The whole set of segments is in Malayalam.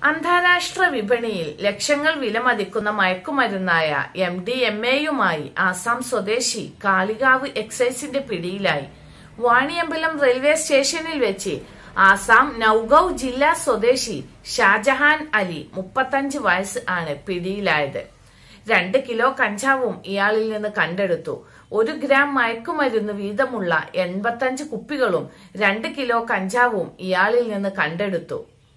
അന്താരാഷ്ട്ര വിപണിയിൽ ലക്ഷങ്ങൾ വിലമതിക്കുന്ന മയക്കുമരുന്നായ എം ഡി എം എയുമായി ആസാം സ്വദേശി കാളികാവ് എക്സൈസിന്റെ പിടിയിലായി വാണിയമ്പലം റെയിൽവേ സ്റ്റേഷനിൽ വെച്ച് ആസാം നൌഗൌ ജില്ലാ സ്വദേശി ഷാജഹാൻ അലി മുപ്പത്തഞ്ച് വയസ്സ് ആണ് പിടിയിലായത് രണ്ട് കിലോ കഞ്ചാവും ഇയാളിൽ നിന്ന് കണ്ടെടുത്ു ഒരു ഗ്രാം മയക്കുമരുന്ന് വീതമുള്ള എൺപത്തഞ്ച് കുപ്പികളും രണ്ട് കിലോ കഞ്ചാവും ഇയാളിൽ നിന്ന് കണ്ടെടുത്തു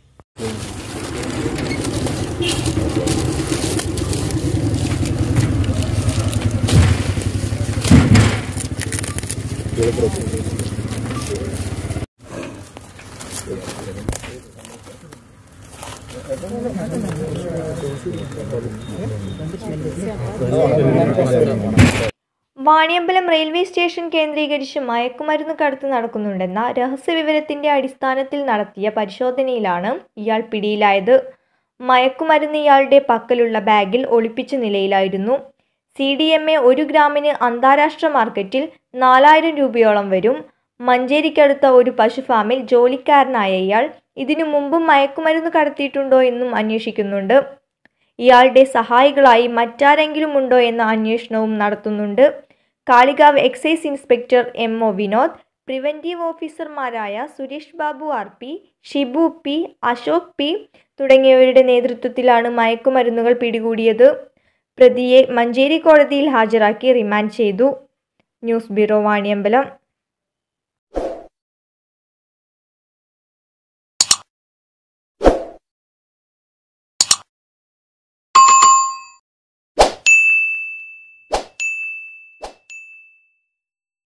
വാണിയമ്പലം റെയിൽവേ സ്റ്റേഷൻ കേന്ദ്രീകരിച്ച് മയക്കുമരുന്ന് കടത്ത് നടക്കുന്നുണ്ടെന്ന രഹസ്യവിവരത്തിന്റെ അടിസ്ഥാനത്തിൽ നടത്തിയ പരിശോധനയിലാണ് ഇയാൾ പിടിയിലായത് മയക്കുമരുന്ന് ഇയാളുടെ പക്കലുള്ള ബാഗിൽ ഒളിപ്പിച്ച നിലയിലായിരുന്നു സി ഡി എം എ ഒരു ഗ്രാമിന് അന്താരാഷ്ട്ര മാർക്കറ്റിൽ നാലായിരം രൂപയോളം വരും മഞ്ചേരിക്കടുത്ത ഒരു പശുഫാമിൽ ജോലിക്കാരനായ ഇയാൾ ഇതിനു മുമ്പും മയക്കുമരുന്ന് കടത്തിയിട്ടുണ്ടോ എന്നും അന്വേഷിക്കുന്നുണ്ട് ഇയാളുടെ സഹായികളായി മറ്റാരെങ്കിലും ഉണ്ടോ എന്ന അന്വേഷണവും നടത്തുന്നുണ്ട് Kalikavu excise inspector M O Vinod preventive ഓഫീസർമാരായ Suresh Babu R P Shibu P Ashok P തുടങ്ങിയവരുടെ നേതൃത്വത്തിലാണ് മയക്കുമരുന്നുകൾ പിടികൂടിയത് പ്രതിയെ മഞ്ചേരി കോടതിയിൽ ഹാജരാക്കി റിമാൻഡ് ചെയ്തു ന്യൂസ് ബ്യൂറോ വാണിയമ്പലം